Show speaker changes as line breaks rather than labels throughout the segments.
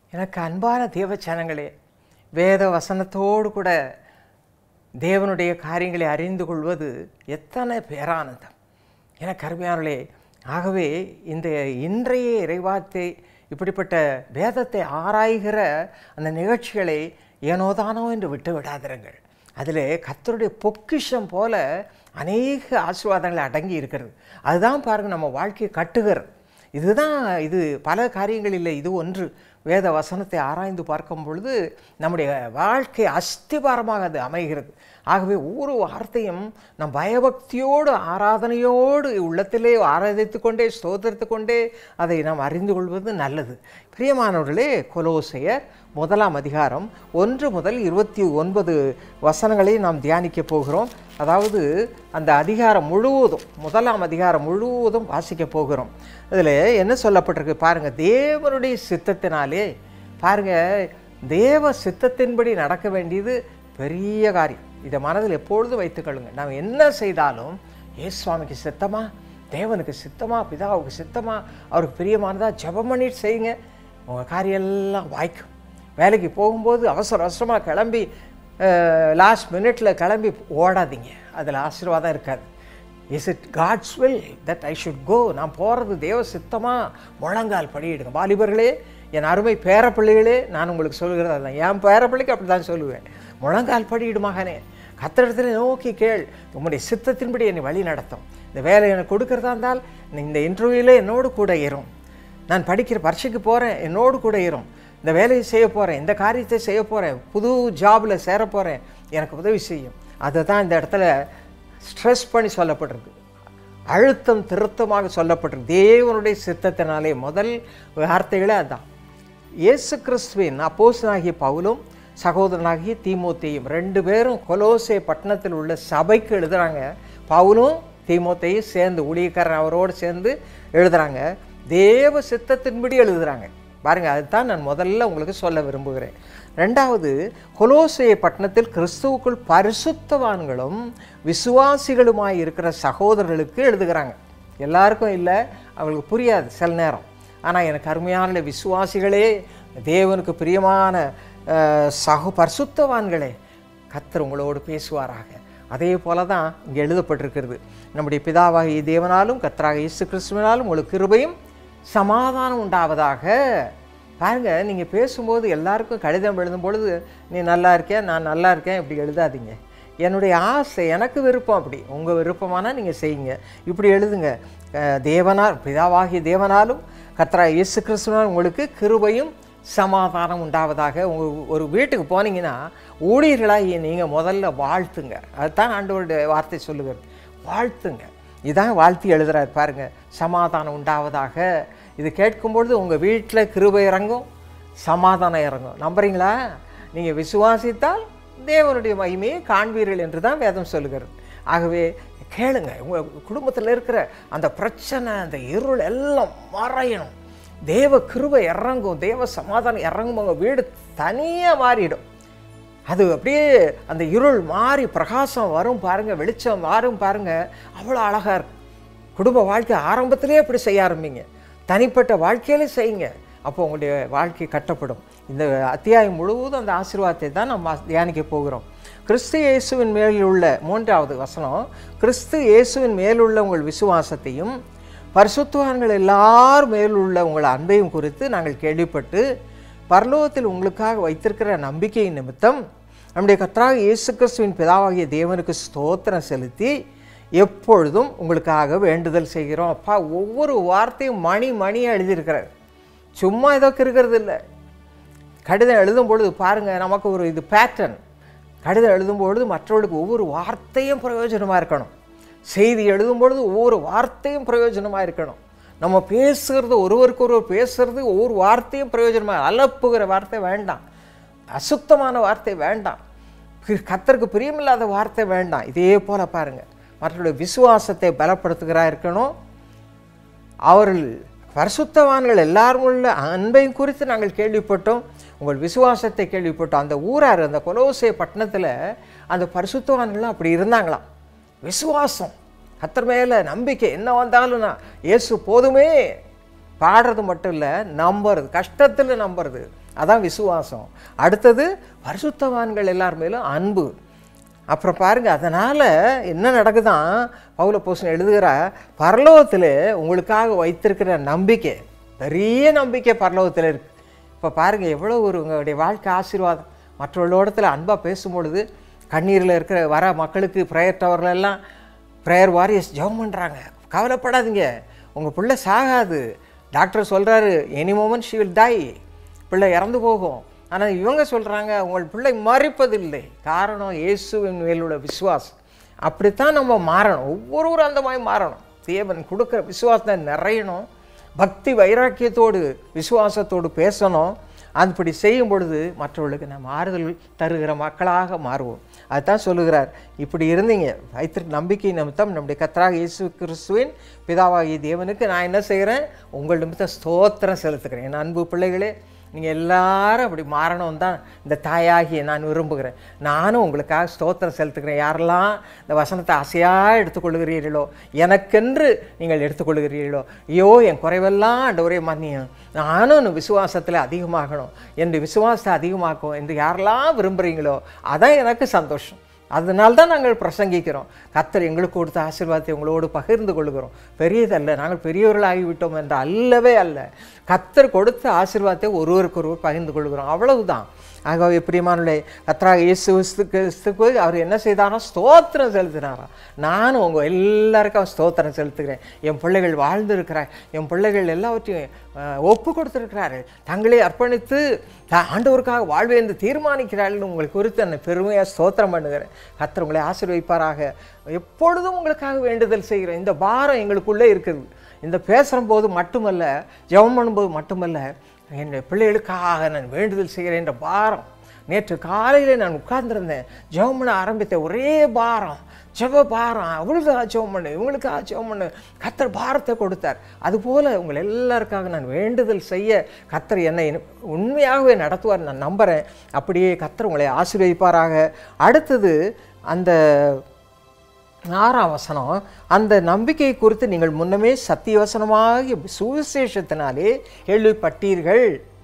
எனக்கு அன்பான தேவச்சனங்களே வேத வசனத்தோடு கூட தேவனுடைய காரியங்களை அறிந்து கொள்வது எத்தனை பேரானந்தம் எனக்கு அருமையானே ஆகவே இந்த இன்றைய இறைவார்த்தை இப்படிப்பட்ட வேதத்தை ஆராய்கிற அந்த நிகழ்ச்சிகளை ஏனோதானோ என்று விட்டு விடாதிருங்கள் அதில் கர்த்தருடைய பொக்கிஷம் போல அநேக ஆசீர்வாதங்கள் அடங்கி இருக்கிறது அதுதான் பாருங்கள் நம்ம வாழ்க்கையை கட்டுகிறது இதுதான் இது பல காரியங்களில் இது ஒன்று வேத வசனத்தை ஆராய்ந்து பார்க்கும் பொழுது நம்முடைய வாழ்க்கை அஸ்திபாரமாக அது அமைகிறது ஆகவே ஒவ்வொரு வார்த்தையும் நம் பயபக்தியோடு ஆராதனையோடு உள்ளத்திலே ஆராதித்து கொண்டே ஸ்தோத்தரித்து கொண்டே அதை நாம் அறிந்து கொள்வது நல்லது பிரியமானவர்களே கொலோசையர் முதலாம் அதிகாரம் ஒன்று முதல் இருபத்தி ஒன்பது வசனங்களை நாம் தியானிக்க போகிறோம் அதாவது அந்த அதிகாரம் முழுவதும் முதலாம் அதிகாரம் முழுவதும் வாசிக்க போகிறோம் இதில் என்ன சொல்லப்பட்டிருக்கு பாருங்கள் தேவனுடைய சித்தத்தினாலே பாருங்கள் தேவ சித்தத்தின்படி நடக்க வேண்டியது பெரிய காரியம் இதை மனதில் எப்பொழுதும் வைத்துக்கொள்ளுங்க நாம் என்ன செய்தாலும் ஏ சுவாமிக்கு சித்தமா தேவனுக்கு சித்தமா பிதாவுக்கு சித்தமா அவருக்கு பிரியமானதா ஜெபம் பண்ணிட்டு செய்யுங்க உங்கள் காரியம் எல்லாம் வாய்க்கும் வேலைக்கு போகும்போது அவசர அவசரமாக கிளம்பி லாஸ்ட் மினிட்டில் கிளம்பி ஓடாதீங்க அதில் ஆசீர்வாதம் இருக்காது is it God's will that I should go நான் போகிறது தேவ சித்தமாக முழங்கால் படியிடுங்க வாலிபர்களே என் அருமை பேரப்பிள்ளைகளே நான் உங்களுக்கு சொல்லுகிறது அதுதான் என் பேரப்பிள்ளைக்கு அப்படி தான் சொல்லுவேன் முழங்கால் படியிடு மகனே கத்திரத்தில் நோக்கி கேள் உங்களுடைய சித்தத்தின்படி என்னை வழி நடத்தும் இந்த வேலை எனக்கு கொடுக்கறதா இருந்தால் இந்த இன்டர்வியூவில் என்னோடு கூட இரும் நான் படிக்கிற பரீட்சைக்கு போகிறேன் என்னோடு கூட இரும் இந்த வேலையை செய்ய போகிறேன் இந்த காரியத்தை செய்ய போகிறேன் புது ஜாபில் சேர போகிறேன் எனக்கு உதவி செய்யும் அதை தான் இந்த இடத்துல ஸ்ட்ரெஸ் பண்ணி சொல்லப்பட்டிருக்கு அழுத்தம் திருத்தமாக சொல்லப்பட்டிருக்கு தேவனுடைய சித்தத்தினாலே முதல் வார்த்தைகளே அதுதான் இயேசு கிறிஸ்துவின் அப்போசனாகிய பவுலும் சகோதரனாகிய தீமோத்தேயும் ரெண்டு பேரும் கொலோசே பட்டணத்தில் உள்ள சபைக்கு எழுதுகிறாங்க பவுலும் தீமோத்தையும் சேர்ந்து ஊழியக்காரன் அவரோடு சேர்ந்து எழுதுகிறாங்க தேவ சித்தத்தின்படி எழுதுகிறாங்க பாருங்கள் அதுதான் நான் முதல்ல உங்களுக்கு சொல்ல விரும்புகிறேன் ரெண்டாவது கொலோசைய பட்டணத்தில் கிறிஸ்துவுக்குள் பரிசுத்தவான்களும் விசுவாசிகளுமாய் இருக்கிற சகோதரர்களுக்கு எழுதுகிறாங்க எல்லாருக்கும் இல்லை அவங்களுக்கு புரியாது சில நேரம் ஆனால் எனக்கு அருமையான விசுவாசிகளே தேவனுக்கு பிரியமான சகோ பரிசுத்தவான்களே கத்தர் உங்களோடு பேசுவாராக அதே போல தான் இங்கே எழுதப்பட்டிருக்கிறது நம்முடைய பிதாவாகிய தேவனாலும் கத்தராக இயேசு கிறிஸ்துவனாலும் உங்களுக்கு கிருபையும் சமாதானம் உண்டாவதாக பாருங்க நீங்கள் பேசும்போது எல்லாருக்கும் கடிதம் எழுதும் பொழுது நீ நல்லா இருக்கேன் நான் நல்லா இருக்கேன் இப்படி எழுதாதீங்க என்னுடைய ஆசை எனக்கு விருப்பம் அப்படி உங்கள் விருப்பமானால் நீங்கள் செய்யுங்க இப்படி எழுதுங்க தேவனால் பிதாவாகிய தேவனாலும் கத்ரா இயேசு கிறிஸ்துவனால் உங்களுக்கு கிருபையும் சமாதானம் உண்டாவதாக உங்கள் ஒரு வீட்டுக்கு போனீங்கன்னா ஊழியர்களாகி நீங்கள் முதல்ல வாழ்த்துங்க அதுதான் ஆண்டவருடைய வார்த்தை சொல்லுகிறது வாழ்த்துங்க இதான் வாழ்த்தி எழுதுறாரு பாருங்க சமாதானம் உண்டாவதாக இது கேட்கும்பொழுது உங்கள் வீட்டில் கிருபை இறங்கும் சமாதானம் இறங்கும் நம்புறீங்களா நீங்கள் விசுவாசித்தால் தேவனுடைய மகிமையை காண்பீர்கள் என்று தான் வேதம் சொல்லுகிறது ஆகவே கேளுங்க உங்கள் குடும்பத்தில் இருக்கிற அந்த பிரச்சனை அந்த இருள் எல்லாம் மறையணும் தேவ கிருபை இறங்கும் தேவ சமாதானம் இறங்கும் உங்கள் வீடு தனியாக மாறிடும் அது அப்படியே அந்த இருள் மாறி பிரகாசம் வரும் பாருங்கள் வெளிச்சம் மாறும் பாருங்கள் அவ்வளோ அழகாக இருக்கும் குடும்ப வாழ்க்கை ஆரம்பத்திலே அப்படி செய்ய ஆரம்பிங்க தனிப்பட்ட வாழ்க்கையிலே செய்யுங்க அப்போ உங்களுடைய வாழ்க்கை கட்டப்படும் இந்த அத்தியாயம் முழுவதும் அந்த ஆசீர்வாதத்தை தான் நம்ம தியானிக்க போகிறோம் கிறிஸ்து இயேசுவின் மேல் உள்ள மூன்றாவது வசனம் கிறிஸ்து இயேசுவின் மேலுள்ள உங்கள் விசுவாசத்தையும் பரிசுத்துவான்கள் எல்லார் மேலுள்ள உங்கள் அன்பையும் குறித்து நாங்கள் கேள்விப்பட்டு பரலோகத்தில் உங்களுக்காக வைத்திருக்கிற நம்பிக்கையின் நிமித்தம் நம்முடைய கத்தராக இயேசு கிறிஸ்துவின் பிதாவாகிய தேவனுக்கு ஸ்தோத்திரம் செலுத்தி எப்பொழுதும் உங்களுக்காக வேண்டுதல் செய்கிறோம் அப்பா ஒவ்வொரு வார்த்தையும் மணி மணியாக எழுதியிருக்கிறார் சும்மா ஏதோ இருக்கிறது இல்லை கடிதம் எழுதும் பொழுது பாருங்கள் நமக்கு ஒரு இது பேட்டர்ன் கடிதம் எழுதும் பொழுது மற்றவர்களுக்கு ஒவ்வொரு வார்த்தையும் பிரயோஜனமாக இருக்கணும் செய்தி எழுதும் பொழுது ஒவ்வொரு வார்த்தையும் பிரயோஜனமாக இருக்கணும் நம்ம பேசுகிறது ஒருவருக்கு ஒருவர் பேசுகிறது ஒவ்வொரு வார்த்தையும் பிரயோஜனமாக அலப்புகிற வார்த்தை வேண்டாம் அசுத்தமான வார்த்தை வேண்டாம் கத்தருக்கு பிரியமில்லாத வார்த்தை வேண்டாம் இதே போல் பாருங்கள் மற்றவருடைய விசுவாசத்தை பலப்படுத்துகிறா இருக்கணும் அவர்கள் பரிசுத்தவான்கள் எல்லாரும் உள்ள அன்பையும் குறித்து நாங்கள் கேள்விப்பட்டோம் உங்கள் விசுவாசத்தை கேள்விப்பட்டோம் அந்த ஊரார் அந்த கொலோசே பட்டணத்தில் அந்த பரிசுத்தவான்கள்லாம் அப்படி இருந்தாங்களாம் விசுவாசம் கத்தர் மேலே நம்பிக்கை என்ன வந்தாலும்னா இயேசு போதுமே பாடுறது மட்டும் இல்லை நம்புறது கஷ்டத்தில் நம்புறது அதான் விசுவாசம் அடுத்தது பரிசுத்தவான்கள் எல்லார் மேலும் அன்பு அப்புறம் பாருங்க அதனால் என்ன நடக்குதான் பவுல போசன் எழுதுகிற பரலோகத்தில் உங்களுக்காக வைத்திருக்கிற நம்பிக்கை பெரிய நம்பிக்கை பரலோகத்தில் இருக்கு இப்போ பாருங்கள் எவ்வளோ ஒரு உங்களுடைய வாழ்க்கை ஆசீர்வாதம் மற்றவர்களோடத்தில் அன்பாக பேசும்பொழுது கண்ணீரில் இருக்கிற வர மக்களுக்கு ப்ரேயர் டவர்லெல்லாம் ப்ரேயர் வாரியர்ஸ் ஜெபம் பண்ணுறாங்க கவலைப்படாதீங்க உங்கள் பிள்ளை சாகாது டாக்டர் சொல்கிறாரு any moment she will die பிள்ளை இறந்து போகும் ஆனால் இவங்க சொல்கிறாங்க உங்கள் பிள்ளை மறிப்பதில்லை காரணம் இயேசுவின் மேலுள்ள விசுவாசம் அப்படித்தான் நம்ம மாறணும் ஒவ்வொருவரும் அந்த மாதிரி மாறணும் தேவன் கொடுக்குற விசுவாசத்தை நிறையணும் பக்தி வைராக்கியத்தோடு விசுவாசத்தோடு பேசணும் அதுபடி செய்யும் பொழுது மற்றவர்களுக்கு நம்ம ஆறுதல் தருகிற மக்களாக மாறுவோம் அதுதான் சொல்லுகிறார் இப்படி இருந்தீங்க வைத்திரு நம்பிக்கை நிமித்தம் நம்முடைய கத்தராக இயேசு கிறிஸ்துவின் பிதாவாகிய தேவனுக்கு நான் என்ன செய்கிறேன் உங்கள் நிமித்தம் ஸ்தோத்திரம் செலுத்துகிறேன் என் அன்பு பிள்ளைகளே நீங்கள் எல்லாரும் அப்படி மாறணும் தான் இந்த தாயாகிய நான் விரும்புகிறேன் நானும் உங்களுக்காக ஸ்தோத்திரம் செலுத்துகிறேன் யாரெல்லாம் இந்த வசனத்தை ஆசையாக எடுத்துக்கொள்கிறீர்களோ எனக்கென்று நீங்கள் எடுத்துக்கொள்கிறீர்களோ ஐயோ என் குறைவெல்லாம் ஆண்டவரே மன்னியும் நானும் இன்னும் விசுவாசத்தில் அதிகமாகணும் என்று விசுவாசத்தை அதிகமாக்கும் என்று யாரெல்லாம் விரும்புகிறீங்களோ அதான் எனக்கு சந்தோஷம் அதனால தான் நாங்கள் பிரசங்கிக்கிறோம் கத்தர் எங்களுக்கு கொடுத்த ஆசீர்வாதத்தை உங்களோடு பகிர்ந்து கொள்கிறோம் பெரியதல்ல நாங்கள் பெரியவர்களாகிவிட்டோம் என்ற அல்லவே அல்ல கத்தர் கொடுத்த ஆசீர்வாதத்தை ஒருவருக்கொருவர் பகிர்ந்து கொள்கிறோம் அவ்வளவுதான் ஆகவே பிரியமானுடைய கத்தராக இயேசு கிறிஸ்துக்கு அவர் என்ன செய்தாரோ ஸ்தோத்திரம் செலுத்தினாராம் நானும் உங்கள் எல்லாருக்கும் ஸ்தோத்திரம் செலுத்துகிறேன் என் பிள்ளைகள் வாழ்ந்திருக்கிறார் என் பிள்ளைகள் எல்லாவற்றையும் அஹ், ஒப்பு கொடுத்திருக்கிறார்கள் தங்களை அர்ப்பணித்து த- ஆண்டவருக்காக வாழ்வே என்று தீர்மானிக்கிறார்கள் உங்களை குறித்து என்னை பெருமையாக ஸ்தோத்திரம் பண்ணுகிறேன் கத்தர் உங்களை ஆசீர்வதிப்பாராக எப்பொழுதும் உங்களுக்காக வேண்டுதல் செய்கிறேன் இந்த பாரம் எங்களுக்குள்ளே இருக்குது இந்த பேசுகிற போது மட்டுமல்ல ஜெபம் பண்ணும்போது மட்டுமல்ல என் பிள்ளைகளுக்காக நான் வேண்டுதல் செய்கிறேன் என்ற பாரம் நேற்று காலையில் நான் உட்கார்ந்திருந்தேன் ஜெபம் பண்ண ஆரம்பித்த ஒரே பாரம் ஜெப பாரம் அவளுக்காக ஜெபம் பண்ணு இவங்களுக்காக ஜெபம் பண்ணு கத்தர் பாரத்தை கொடுத்தார் அதுபோல் உங்கள் எல்லாருக்காக நான் வேண்டுதல் செய்ய கத்தர் என்னை உண்மையாகவே நடத்துவார் நான் நம்புகிறேன் அப்படியே கத்தர் உங்களை ஆசீர்வதிப்பாராக அடுத்தது அந்த ஆறாம் வசனம் அந்த நம்பிக்கை குறித்து நீங்கள் முன்னமே சத்தியவசனமாகிய சுவிசேஷத்தினாலே கேள்விப்பட்டீர்கள்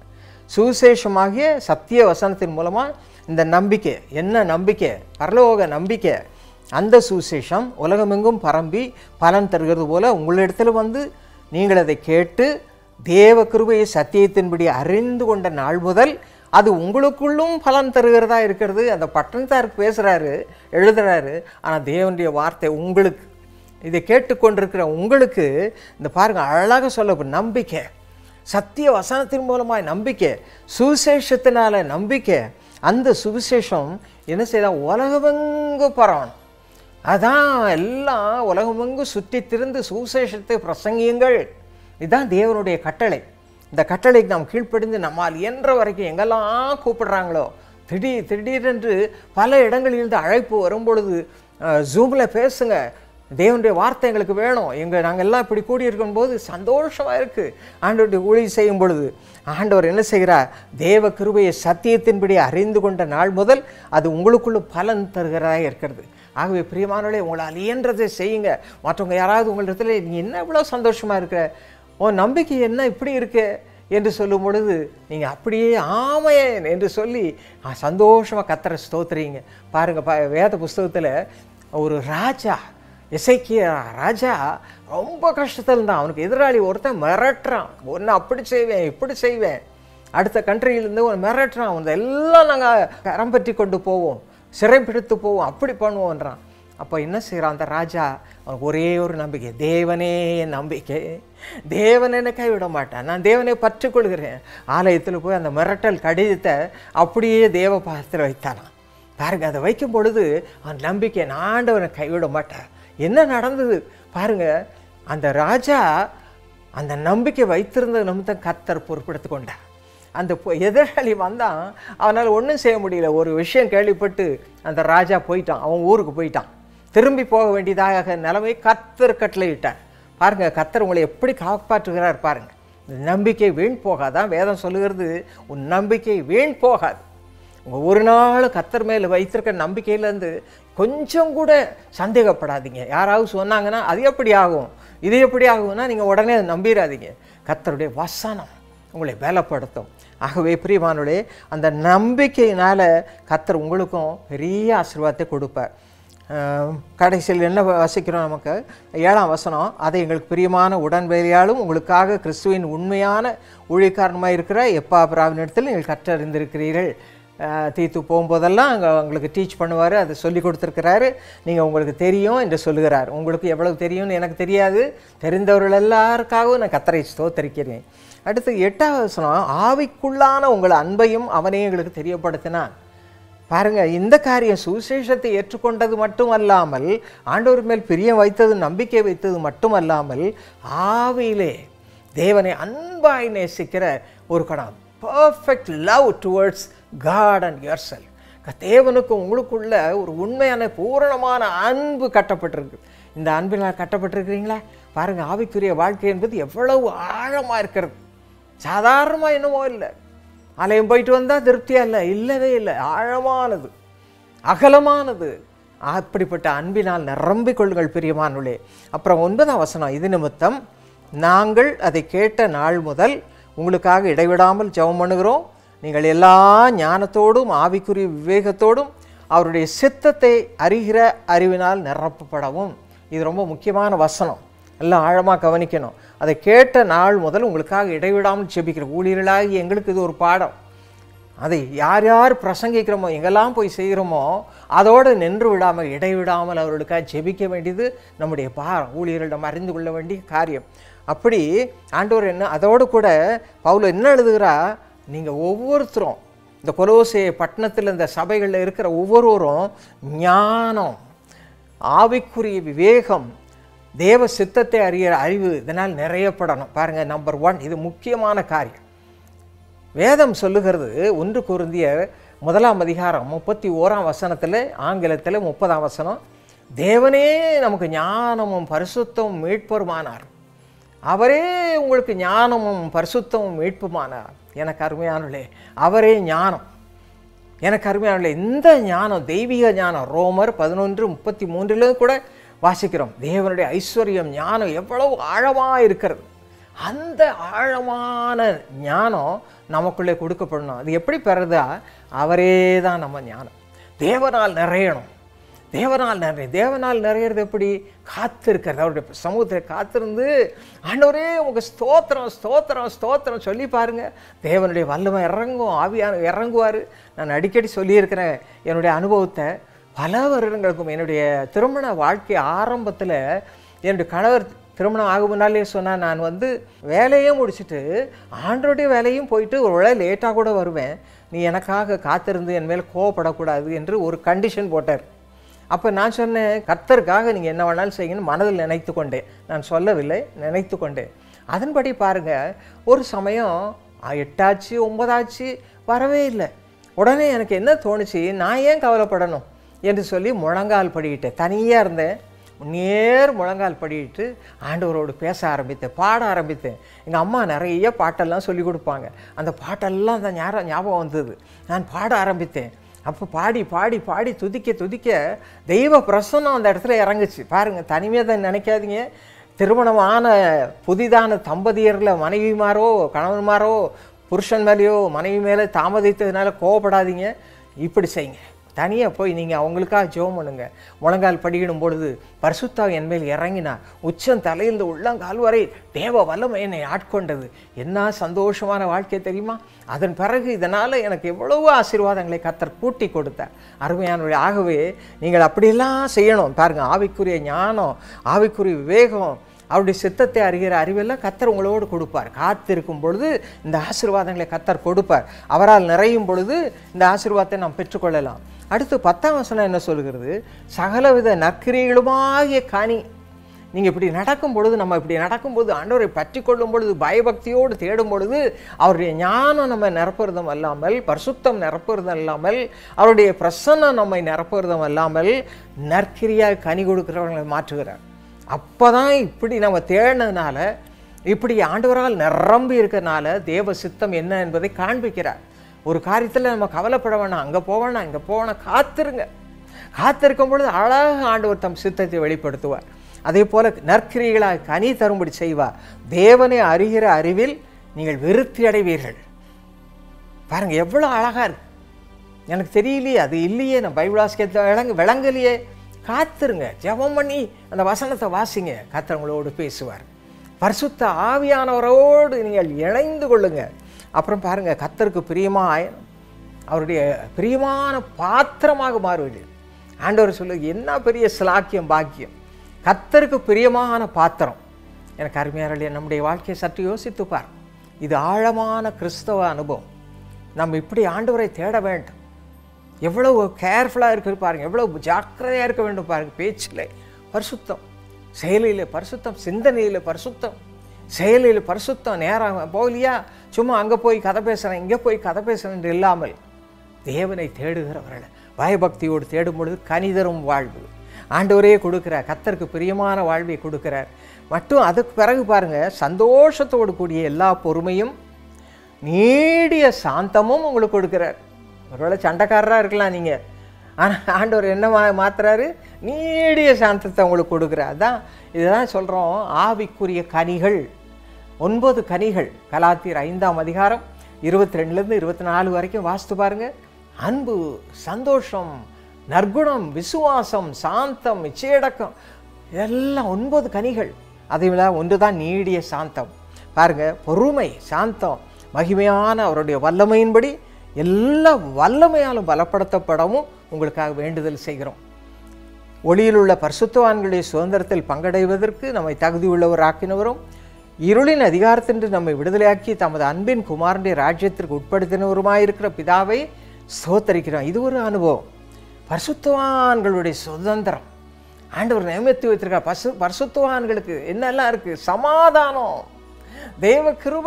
சுவிசேஷமாகிய சத்திய வசனத்தின் மூலமாக இந்த நம்பிக்கை என்ன நம்பிக்கை பரலோக நம்பிக்கை அந்த சுவிசேஷம் உலகமெங்கும் பரம்பி பலன் தருகிறது போல உங்களிடத்தில் வந்து நீங்கள் அதை கேட்டு தேவ கிருபையை சத்தியத்தின்படி அறிந்து கொண்ட நாள் முதல் அது உங்களுக்குள்ளும் பலன் தருகிறதா இருக்கிறது அந்த பட்டணத்தார் பேசுகிறாரு எழுதுறாரு ஆனால் தேவனுடைய வார்த்தை உங்களுக்கு இதை கேட்டுக்கொண்டிருக்கிற உங்களுக்கு இந்த பாருங்க அழகாக சொல்ல நம்பிக்கை சத்திய வசனத்தின் மூலமாய் நம்பிக்கை சுவிசேஷத்தினால நம்பிக்கை அந்த சுவிசேஷம் என்ன செய்தால் உலகமெங்கு பரவணும் அதான் எல்லாம் உலகமெங்கு சுற்றி திரிந்து சுவிசேஷத்தை பிரசங்கியுங்கள் இதுதான் தேவனுடைய கட்டளை இந்த கட்டளைக்கு நாம் கீழ்ப்படிந்து நம்மால் இயன்ற வரைக்கும் எங்கெல்லாம் கூப்பிடுறாங்களோ திடீர் திடீரென்று பல இடங்களிலிருந்து அழைப்பு வரும்பொழுது ஜூமில் பேசுங்க தேவனுடைய வார்த்தை எங்களுக்கு வேணும் எங்கள் நாங்கள் எல்லாம் இப்படி கூடியிருக்கும் போது சந்தோஷமாக இருக்குது ஆண்டவருடைய ஊழியம் செய்யும் பொழுது ஆண்டவர் என்ன செய்கிறார் தேவ கிருபையை சத்தியத்தின்படி அறிந்து கொண்ட நாள் முதல் அது உங்களுக்குள்ள பலன் தருகிறதா இருக்கிறது ஆகவே பிரியமானவர்களே உங்களால் இயன்றதை செய்யுங்க மற்றவங்க யாராவது உங்களிடத்துல நீ என்ன இவ்வளோ சந்தோஷமாக இருக்கிற உன் நம்பிக்கை என்ன இப்படி இருக்கு என்று சொல்லும் பொழுது நீங்கள் அப்படியே ஆமையன் என்று சொல்லி சந்தோஷமாக கத்தரை ஸ்தோத்துறீங்க பாருங்கள் பா வேத புஸ்தகத்தில் ஒரு ராஜா இசைக்கிய ராஜா ரொம்ப கஷ்டத்தில் இருந்தான் அவனுக்கு எதிராளி ஒருத்தன் மிரட்டுறான் ஒன்று அப்படி செய்வேன் இப்படி செய்வேன் அடுத்த கண்ட்ரியிலேருந்து ஒரு மிரட்டுறான் அவன் எல்லாம் நாங்கள் கரம் பற்றி கொண்டு போவோம் சிறைப்பிடித்து போவோம் அப்படி பண்ணுவோன்றான் அப்போ என்ன செய்கிறான் அந்த ராஜா அவனுக்கு ஒரே ஒரு நம்பிக்கை தேவனே என் நம்பிக்கை தேவன் என்னை கைவிட மாட்டான் நான் தேவனை பற்றுக்கொள்கிறேன் ஆலயத்தில் போய் அந்த மிரட்டல் கடிதத்தை அப்படியே தேவ பாதத்தில் வைத்தானான் பாருங்க அதை வைக்கும் பொழுது அவன் நம்பிக்கை நான் ஆண்டவனை கைவிட மாட்டேன் என்ன நடந்தது பாருங்க அந்த ராஜா அந்த நம்பிக்கை வைத்திருந்த நிமித்தம் கத்தர் பொறுப்பெடுத்து கொண்டார் அந்த பொ- எதிராளி வந்தான் அவனால் ஒன்றும் செய்ய முடியல ஒரு விஷயம் கேள்விப்பட்டு அந்த ராஜா போயிட்டான் அவன் ஊருக்கு போயிட்டான் திரும்பி போக வேண்டியதாக நிலைமை கத்தர் கட்டளையிட்டார் பாருங்க கத்தர் உங்களை எப்படி காப்பாற்றுகிறார் பாருங்க இந்த நம்பிக்கை வீண் போகாதான் வேதம் சொல்லுகிறது உன் நம்பிக்கை வீண் போகாது உங்கள் ஒரு நாள் கத்தர் மேலே வைத்திருக்க நம்பிக்கையிலேருந்து கொஞ்சம் கூட சந்தேகப்படாதீங்க யாராவது சொன்னாங்கன்னா அது எப்படி ஆகும் இது எப்படி ஆகும்னா நீங்கள் உடனே அதை நம்பிடாதீங்க கத்தருடைய வசனம் உங்களை பலப்படுத்தும் ஆகவே பிரியமானவர்களே அந்த நம்பிக்கையினால் கத்தர் உங்களுக்கும் பெரிய ஆசீர்வாதத்தை கொடுப்பார் ஆஹ் கடைசியில் என்ன வசிக்கிறோம் நமக்கு ஏழாம் வசனம் அதை எங்களுக்கு பிரியமான உடன்படியாலும் உங்களுக்காக கிறிஸ்துவின் உண்மையான ஊழியக்காரனமாக இருக்கிற எப்பா பிராவினிடத்தில் நீங்கள் கற்றறிந்திருக்கிறீர்கள் ஆஹ் தீத்து போகும்போதெல்லாம் அங்கே உங்களுக்கு டீச் பண்ணுவார் அதை சொல்லி கொடுத்துருக்கிறாரு நீங்கள் உங்களுக்கு தெரியும் என்று சொல்லுகிறார் உங்களுக்கு எவ்வளவு தெரியும்னு எனக்கு தெரியாது தெரிந்தவர்கள் எல்லாருக்காகவும் நான் கத்தரை ஸ்தோத்தரிக்கிறேன் அடுத்து எட்டாவது வசனம் ஆவிக்குள்ளான உங்கள் அன்பையும் அவனே எங்களுக்கு தெரியப்படுத்தினான் பாருங்க இந்த காரியம் சுவிசேஷத்தை ஏற்றுக்கொண்டது மட்டுமல்லாமல் ஆண்டவர் மேல் பிரியம் வைத்தது நம்பிக்கை வைத்தது மட்டுமல்லாமல் ஆவியிலே தேவனை அன்பாய் நேசிக்கிற ஒரு கணம் perfect love towards God and yourself தேவனுக்கு உங்களுக்குள்ள ஒரு உண்மையான பூரணமான அன்பு கட்டப்பட்டிருக்கு இந்த அன்பினால் கட்டப்பட்டிருக்கிறீங்களா பாருங்க ஆவிக்குரிய வாழ்க்கை என்பது எவ்வளவு ஆழமாக இருக்கிறது சாதாரணமாக என்னமோ இல்லை ஆலயம் போயிட்டு வந்தால் திருப்தியாக இல்லை இல்லவே இல்லை ஆழமானது அகலமானது அப்படிப்பட்ட அன்பினால் நிரம்பிக் கொள்ளுங்கள் பிரியமானுள்ளே அப்புறம் ஒன்பதாம் வசனம் இது நிமித்தம் நாங்கள் அதை கேட்ட நாள் முதல் உங்களுக்காக இடைவிடாமல் ஜெபம் பண்ணுகிறோம் நீங்கள் எல்லா ஞானத்தோடும் ஆவிக்குரிய விவேகத்தோடும் அவருடைய சித்தத்தை அறிகிற அறிவினால் நிரப்பப்படவும் இது ரொம்ப முக்கியமான வசனம் எல்லாம் ஆழமாக கவனிக்கணும் அதை கேட்ட நாள் முதல் உங்களுக்காக இடைவிடாமல் ஜெபிக்கிற ஊழியர்களாகி எங்களுக்கு இது ஒரு பாடம் அதை யார் யார் பிரசங்கிக்கிறோமோ எங்கெல்லாம் போய் செய்கிறோமோ அதோடு நின்று விடாமல் இடைவிடாமல் அவர்களுக்காக ஜெபிக்க வேண்டியது நம்முடைய பாரம் ஊழியர்களிடம் அறிந்து கொள்ள வேண்டிய காரியம் அப்படி ஆண்டவர் என்ன அதோடு கூட பவுல் என்ன எழுதுகிறா நீங்கள் ஒவ்வொருத்தரும் இந்த கொலோசே பட்டணத்தில் இந்த சபைகளில் இருக்கிற ஒவ்வொருவரும் ஞானம் ஆவிக்குரிய விவேகம் தேவ சித்தத்தை அறிகிற அறிவு இதனால் நிறையப்படணும் பாருங்கள் நம்பர் ஒன் இது முக்கியமான காரியம் வேதம் சொல்லுகிறது ஒன்று குருந்திய முதலாம் அதிகாரம் முப்பத்தி ஓராம் வசனத்தில் ஆங்கிலத்தில் முப்பதாம் வசனம் தேவனே நமக்கு ஞானமும் பரிசுத்தமும் மீட்பருமானார் அவரே உங்களுக்கு ஞானமும் பரிசுத்தமும் மீட்புமானார் எனக்கு அருமையானே அவரே ஞானம் எனக்கு அருமையானே இந்த ஞானம் தெய்வீக ஞானம் ரோமர் பதினொன்று முப்பத்தி மூன்றில் கூட வாசிக்கிறோம் தேவனுடைய ஐஸ்வர்யம் ஞானம் எவ்வளவு ஆழமாக இருக்கிறது அந்த ஆழமான ஞானம் நமக்குள்ளே கொடுக்கப்படணும் அது எப்படி பெறதா அவரே தான் நம்ம ஞானம் தேவனால் நிறையணும் தேவனால் நிறைய தேவனால் நிறையிறது எப்படி காத்திருக்கிறது அவருடைய சமூகத்தில் காத்திருந்து ஆண்டவரே உங்க ஸ்தோத்திரம் ஸ்தோத்திரம் ஸ்தோத்திரம் சொல்லி பாருங்க தேவனுடைய வல்லமை இறங்கும் ஆவியான இறங்குவார் நான் அடிக்கடி சொல்லியிருக்கிறேன் என்னுடைய அனுபவத்தை பல வருடங்களுக்கும் என்னுடைய திருமண வாழ்க்கை ஆரம்பத்தில் என்னுடைய கணவர் திருமணம் ஆகும் முன்னாலே சொன்னால் நான் வந்து வேலையே முடிச்சுட்டு ஆண்டோடைய வேலையும் போயிட்டு ஒரு வேளை லேட்டாக கூட வருவேன் நீ எனக்காக காத்திருந்து என் மேல் கோவப்படக்கூடாது என்று ஒரு கண்டிஷன் போட்டார் அப்போ நான் சொன்னேன் கர்த்தருக்காக நீங்கள் என்ன வேணாலும் செய்யுங்கன்னு மனதில் நினைத்து கொண்டேன் நான் சொல்லவில்லை நினைத்து கொண்டேன் அதன்படி பாருங்கள் ஒரு சமயம் எட்டாச்சு ஒன்பதாச்சு வரவே இல்லை உடனே எனக்கு என்ன தோணுச்சு நான் ஏன் கவலைப்படணும் என்று சொல்லி முழங்கால் படிக்கிட்டேன் தனியாக இருந்தேன் நேர் முழங்கால் படிட்டு ஆண்டவரோடு பேச ஆரம்பித்தேன் பாட ஆரம்பித்தேன் எங்கள் அம்மா நிறைய பாட்டெல்லாம் சொல்லி கொடுப்பாங்க அந்த பாட்டெல்லாம் அந்த ஞாபகம் ஞாபகம் வந்தது நான் பாட ஆரம்பித்தேன் அப்போ பாடி பாடி பாடி துதிக்க துதிக்க தெய்வ பிரசன்னம் அந்த இடத்துல இறங்குச்சு பாருங்கள் தனிமையாக தான் நினைக்காதீங்க திருமணமான புதிதான தம்பதியரில் மனைவிமாரோ கணவன்மாரோ புருஷன் மேலேயோ மனைவி மேலே தாமதித்ததுனால கோவப்படாதீங்க இப்படி செய்யுங்க தனியாக போய் நீங்கள் அவங்களுக்காக ஜெபம் பண்ணுங்க முழங்கால் படியிடும் பொழுது பரிசுத்தா என் மேல் இறங்கினா உச்சம் தலையிலிருந்து உள்ளங்கால் வரை தேவ வல்லமை என்னை ஆட்கொண்டது என்ன சந்தோஷமான வாழ்க்கை தெரியுமா அதன் பிறகு இதனால் எனக்கு எவ்வளவோ ஆசீர்வாதங்களை கத்தர் கூட்டி கொடுத்தார் அருமையானவர்கள் ஆகவே நீங்கள் அப்படியெல்லாம் செய்யணும் பாருங்கள் ஆவிக்குரிய ஞானம் ஆவிக்குரிய விவேகம் அவருடைய சித்தத்தை அறிகிற அறிவெல்லாம் கத்தர் உங்களோடு கொடுப்பார் காத்திருக்கும் பொழுது இந்த ஆசீர்வாதங்களை கத்தர் கொடுப்பார் அவரால் நிறையும் பொழுது இந்த ஆசீர்வாதத்தை நாம் பெற்றுக்கொள்ளலாம் அடுத்து பத்தாம் வசனம் என்ன சொல்கிறது சகலவித நற்கிரிகளுமாகிய கனி நீங்கள் இப்படி நடக்கும் பொழுது நம்ம இப்படி நடக்கும்போது ஆண்டவரை பற்றி கொள்ளும் பொழுது பயபக்தியோடு தேடும் பொழுது அவருடைய ஞானம் நம்ம நிரப்புறதும் அல்லாமல் பரிசுத்தம் நிரப்புறதும் அல்லாமல் அவருடைய பிரசன்னம் நம்மை நிரப்புறதும் அல்லாமல் நற்கிரியாக கனி கொடுக்கிறவங்களை மாற்றுகிறார் அப்போ தான் இப்படி நம்ம தேடினதுனால இப்படி ஆண்டவரால் நிரம்பி இருக்கிறனால தேவ சித்தம் என்ன என்பதை காண்பிக்கிறார் ஒரு காரியத்தில் நம்ம கவலைப்பட வேணாம் அங்கே போவேணாம் இங்கே போவேணாம் காத்திருங்க காத்திருக்கும் பொழுது அழகாக ஆண்டவர் தம் சித்தத்தை வெளிப்படுத்துவார் அதே போல நற்கிரிகளாக கனி தரும்படி செய்வார் தேவனை அறிகிற அறிவில் நீங்கள் விருத்தி அடைவீர்கள் பாருங்கள் எவ்வளோ அழகாக இருக்கு எனக்கு தெரியலையே அது இல்லையே நான் பைபிள் வாசிக்கிறத விளங்க விளங்கலையே காத்துருங்க ஜெபம் பண்ணி அந்த வசனத்தை வாசிங்க கர்த்தர் உங்களோடு பேசுவார் பரிசுத்த ஆவியானவரோடு நீங்கள் இணைந்து கொள்ளுங்க அப்புறம் பாருங்கள் கத்தருக்கு பிரியமாக அவருடைய பிரியமான பாத்திரமாக மாறுவீர்கள் ஆண்டவர் சொல்லு என்ன பெரிய சிலாக்கியம் பாக்கியம் கத்தருக்கு பிரியமான பாத்திரம் எனக்கு அருமையாரே நம்முடைய வாழ்க்கையை சற்று யோசித்து பார் இது ஆழமான கிறிஸ்தவ அனுபவம் நம்ம இப்படி ஆண்டவரை தேட வேண்டும் எவ்வளவு கேர்ஃபுல்லாக இருக்கு பாருங்க எவ்வளவு ஜாக்கிரதையாக இருக்க வேண்டும் பாருங்க பேச்சில் பரிசுத்தம் செயலில் பரிசுத்தம் சிந்தனையில் பரிசுத்தம் செயலில் பரிசுத்தம் நேரம் போகலையா சும்மா அங்கே போய் கதை பேசுகிறேன் இங்கே போய் கதை பேசுகிறேன் இல்லாமல் தேவனை தேடுகிறவர்கள் பயபக்தியோடு தேடும் பொழுது கனிதரும் வாழ்வு ஆண்டவரே கொடுக்கிறார் கத்தருக்கு பிரியமான வாழ்வை கொடுக்கிறார் மட்டும் அதுக்கு பிறகு பாருங்க சந்தோஷத்தோடு கூடிய எல்லா பொறுமையும் நீடிய சாந்தமும் உங்களுக்கு கொடுக்கிறார் ஒருவேளை சண்டைக்காரராக இருக்கலாம் நீங்கள் ஆனால் ஆண்டவர் என்ன மா மாத்துறாரு நீடிய சாந்தத்தை உங்களுக்கு கொடுக்குறார் அதான் இதுதான் சொல்கிறோம் ஆவிக்குரிய கனிகள் ஒன்பது கனிகள் கலாத்தியர் ஐந்தாம் அதிகாரம் இருபத்தி ரெண்டுலேருந்து இருபத்தி நாலு வரைக்கும் வாசித்து பாருங்க அன்பு சந்தோஷம் நற்குணம் விசுவாசம் சாந்தம் இச்சையடக்கம் இதெல்லாம் ஒன்பது கனிகள் அதில் ஒன்று தான் நீடிய சாந்தம் பாருங்க பொறுமை சாந்தம் மகிமையான அவருடைய வல்லமையின்படி எல்லா வல்லமையாலும் பலப்படுத்தப்படவும் உங்களுக்காக வேண்டுதல் செய்கிறோம் ஒளியில் உள்ள பரிசுத்தவான்களுடைய சுதந்திரத்தில் பங்கடைவதற்கு நம்மை தகுதியுள்ளவராக்கினவரும் இருளின் அதிகாரத்தின்று நம்மை விடுதலையாக்கி தமது அன்பின் குமாரனுடைய ராஜ்யத்திற்கு உட்படுத்தினவருமாயிருக்கிற பிதாவை சோத்தரிக்கிறோம் இது ஒரு அனுபவம் பரிசுத்தவான்களுடைய சுதந்திரம் ஆண்டவர் நியமித்து வைத்திருக்கார் பசு பரிசுத்தவான்களுக்கு என்னெல்லாம் இருக்குது சமாதானம் தேவ கிருப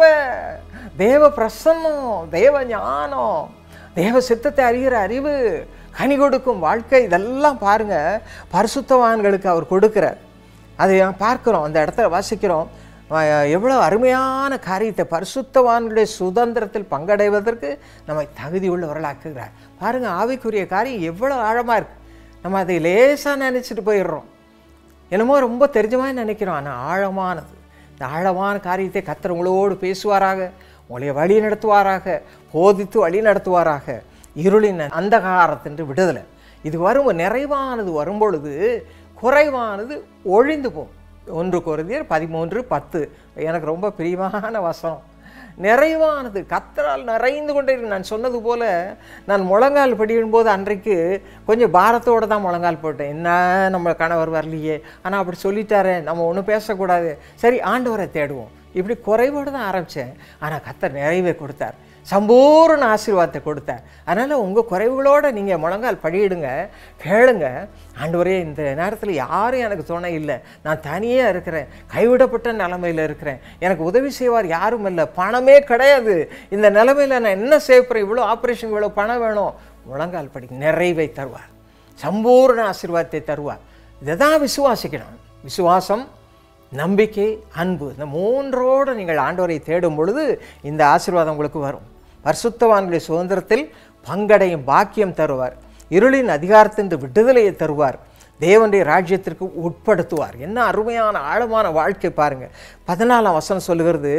தேவ பிரசன்னம் தேவ ஞானம் தேவ சித்தத்தை அறிகிற அறிவு கனி கொடுக்கும் வாழ்க்கை இதெல்லாம் பாருங்க பரிசுத்தவான்களுக்கு அவர் கொடுக்கிறார் அதை பார்க்குறோம் அந்த இடத்துல வாசிக்கிறோம் அஹ் எவ்வளோ அருமையான காரியத்தை பரிசுத்தவான்களுடைய சுதந்திரத்தில் பங்கடைவதற்கு நம்மை தகுதி உள்ளவர்களாக்குகிறார் பாருங்க ஆவிக்குரிய காரியம் எவ்வளோ ஆழமாக இருக்கு நம்ம அதை லேசாக நினச்சிட்டு போயிடுறோம் என்னமோ ரொம்ப தெரிஞ்ச மாதிரி நினைக்கிறோம் ஆனால் ஆழமானது இந்த ஆழமான காரியத்தை கத்தர் உங்களோடு பேசுவாராக உங்களை வழி நடத்துவாராக போதித்து வழி நடத்துவாராக இருளின் அந்தகாரத்தின்று விடுதலை இது வரும் நிறைவானது வரும்பொழுது குறைவானது ஒழிந்து போகும் ஒன்று குருதியர் பதிமூன்று பத்து எனக்கு ரொம்ப பிரியமான வசனம் நிறைவானது கத்தரால் நிறைந்து கொண்டே இருக்கு. நான் சொன்னது போல நான் முழங்கால் படிக்கும்போது அன்றைக்கு கொஞ்சம் பாரத்தோடு தான் முழங்கால் போட்டேன் என்ன நம்ம கணவர் வரலையே ஆனால் அப்படி சொல்லிட்டாரே நம்ம ஒன்றும் பேசக்கூடாது சரி ஆண்டவரை தேடுவோம் இப்படி குறைவோடு தான் ஆரம்பித்தேன் ஆனால் கத்தர் நிறைவே கொடுத்தார் சம்பூர்ண ஆசீர்வாதத்தை கொடுத்தார் அதனால் உங்கள் குறைவுகளோடு நீங்கள் முழங்கால் படியிடுங்க கேளுங்க ஆண்டவரே இந்த நேரத்தில் யாரும் எனக்கு துணை இல்லை நான் தனியாக இருக்கிறேன் கைவிடப்பட்ட நிலமையில் இருக்கிறேன் எனக்கு உதவி செய்வார் யாரும் இல்லை பணமே கிடையாது இந்த நிலமையில் நான் என்ன செய்யப்படுறேன் இவ்வளோ ஆப்ரேஷன் இவ்வளோ பணம் வேணும் முழங்கால் படி நிறைவை தருவார் சம்பூர்ண ஆசீர்வாதத்தை தருவார் இதை தான் விசுவாசிக்கணும் விசுவாசம் நம்பிக்கை அன்பு இந்த மூன்றோடு நீங்கள் ஆண்டவரை தேடும் பொழுது இந்த ஆசீர்வாதம் உங்களுக்கு வரும் பரிசுத்தவான்களுடைய சுதந்திரத்தில் பங்கடையும் பாக்கியம் தருவார் இருளின் அதிகாரத்தின் விடுதலையை தருவார் தேவனுடைய ராஜ்யத்திற்கு உட்படுத்துவார் என்ன அருமையான ஆழமான வாழ்க்கை பாருங்க பதினாலாம் வசனம் சொல்லுகிறது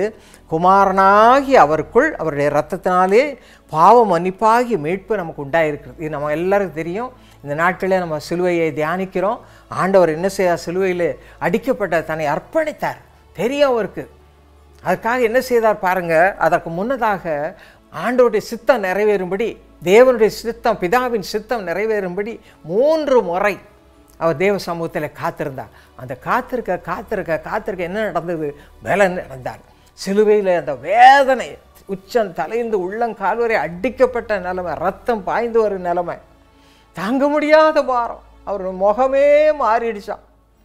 குமாரனாகி அவருக்குள் அவருடைய இரத்தத்தினாலே பாவ மன்னிப்பாகி மீட்பு நமக்கு உண்டாயிருக்கிறது இது நம்ம எல்லாருக்கும் தெரியும் இந்த நாட்களில் நம்ம சிலுவையை தியானிக்கிறோம் ஆண்டவர் என்ன செய்தார் சிலுவையில் அடிக்கப்பட்ட தன்னை அர்ப்பணித்தார் தெரியும் அவருக்கு அதுக்காக என்ன செய்தார் பாருங்க அதற்கு முன்னதாக ஆண்டவருடைய சித்தம் நிறைவேறும்படி தேவனுடைய சித்தம் பிதாவின் சித்தம் நிறைவேறும்படி மூன்று முறை அவர் தேவ சமூகத்தில் காத்திருந்தார் அந்த காத்திருக்க காத்திருக்க காத்திருக்க என்ன நடந்தது பலன் நடந்தார் சிலுவையில் அந்த வேதனை உச்சம் தலைந்து உள்ளங்கால் வரை அடிக்கப்பட்ட நிலைமை ரத்தம் பாய்ந்து வரும் நிலைமை தாங்க முடியாத பாரம் அவர் முகமே மாறிடுச்சான்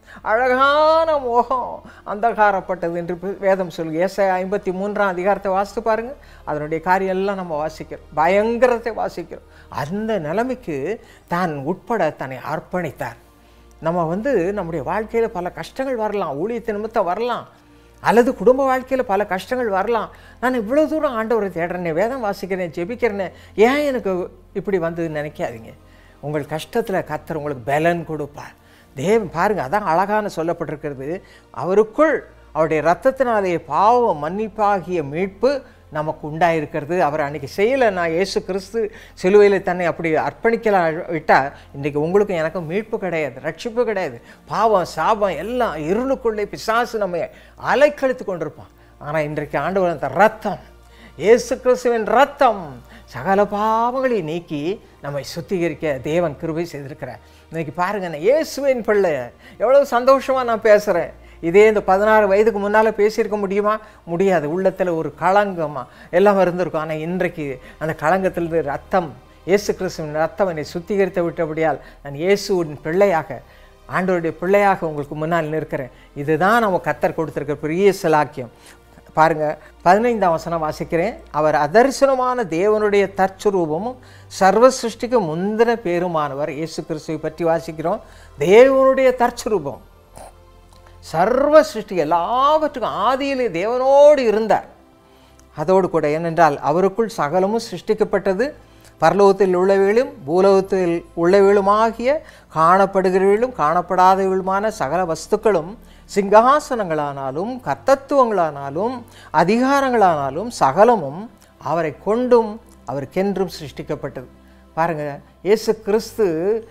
அழகான முகம் அந்தகாரப்பட்டது என்று வேதம் சொல்லு ஏசை ஐம்பத்தி மூன்றாம் அதிகாரத்தை வாசித்து பாருங்க அதனுடைய காரியம் எல்லாம் நம்ம வாசிக்கிறோம் பயங்கரத்தை வாசிக்கிறோம் அந்த நிலைமைக்கு தான் உட்பட தன்னை அர்ப்பணித்தார் நம்ம வந்து நம்முடைய வாழ்க்கையில் பல கஷ்டங்கள் வரலாம் ஊழியத்து நிமித்தம் வரலாம் அல்லது குடும்ப வாழ்க்கையில் பல கஷ்டங்கள் வரலாம் நான் இவ்வளோ தூரம் ஆண்டவரை தேடுறேனே வேதம் வாசிக்கிறேன் ஜெபிக்கிறேனே ஏன் எனக்கு இப்படி வந்து நினைக்காதீங்க உங்கள் கஷ்டத்தில் கத்தர் உங்களுக்கு பலன் கொடுப்பார் தேவன் பாருங்க அதான் அழகான சொல்லப்பட்டிருக்கிறது அவருக்குள் அவருடைய இரத்தத்தினாலே பாவ மன்னிப்பாகிய மீட்பு நமக்கு உண்டாயிருக்கிறது அவர் அன்னைக்கு செய்யலை நான் இயேசு கிறிஸ்து சிலுவையில் தன்னை அப்படி அர்ப்பணிக்கலாம் விட்டால் இன்றைக்கி உங்களுக்கும் எனக்கும் மீட்பு கிடையாது ரட்சிப்பு கிடையாது பாவம் சாபம் எல்லாம் இருளுக்குள்ளே பிசாசு நம்ம அலைக்கழித்து கொண்டிருப்பான் ஆனால் இன்றைக்கு ஆண்டவர் அந்த ரத்தம் இயேசு கிறிஸ்துவின் ரத்தம் சகல பாவங்களை நீக்கி நம்மை சுத்திகரிக்க தேவன் கிருபை செய்திருக்கிறார் இன்னைக்கு பாருங்க நான் இயேசுவின் பிள்ளை எவ்வளவு சந்தோஷமாக நான் பேசுகிறேன் இதே இந்த பதினாறு வயதுக்கு முன்னால் பேசியிருக்க முடியுமா முடியாது உள்ளத்தில் ஒரு களங்கமா எல்லாம் இருந்திருக்கும் ஆனால் இன்றைக்கு அந்த களங்கத்திலிருந்து ரத்தம் இயேசு கிறிஸ்துவின் ரத்தம் என்னை சுத்திகரித்து விட்டபடியால் நான் இயேசுவின் பிள்ளையாக ஆண்டவருடைய பிள்ளையாக உங்களுக்கு முன்னால் நிற்கிறேன் இதுதான் நம்ம கத்தர் கொடுத்துருக்க பெரிய சிலாக்கியம் பாருங்க பதினைந்தாம் வசனம் வாசிக்கிறேன் அவர் அதர்சனமான தேவனுடைய தற்சுரூபமும் சர்வ சிருஷ்டிக்கு முந்தின பேருமானவர் இயேசு கிறிஸ்துவை பற்றி வாசிக்கிறோம் தேவனுடைய தற்சுரூபம் சர்வ சிருஷ்டி எல்லாவற்றுக்கும் ஆதியிலே தேவனோடு இருந்தார் அதோடு கூட ஏனென்றால் அவருக்குள் சகலமும் சிருஷ்டிக்கப்பட்டது பரலோகத்தில் உள்ளவைகளும் பூலோகத்தில் உள்ளவைகளுமாகிய காணப்படுகிறவர்களும் காணப்படாதவர்களுமான சகல வஸ்துக்களும் சிங்காசனங்களானாலும் கர்த்தத்துவங்களானாலும் அதிகாரங்களானாலும் சகலமும் அவரை கொண்டும் அவருக்கென்றும் சிருஷ்டிக்கப்பட்டது பாருங்க இயேசு கிறிஸ்து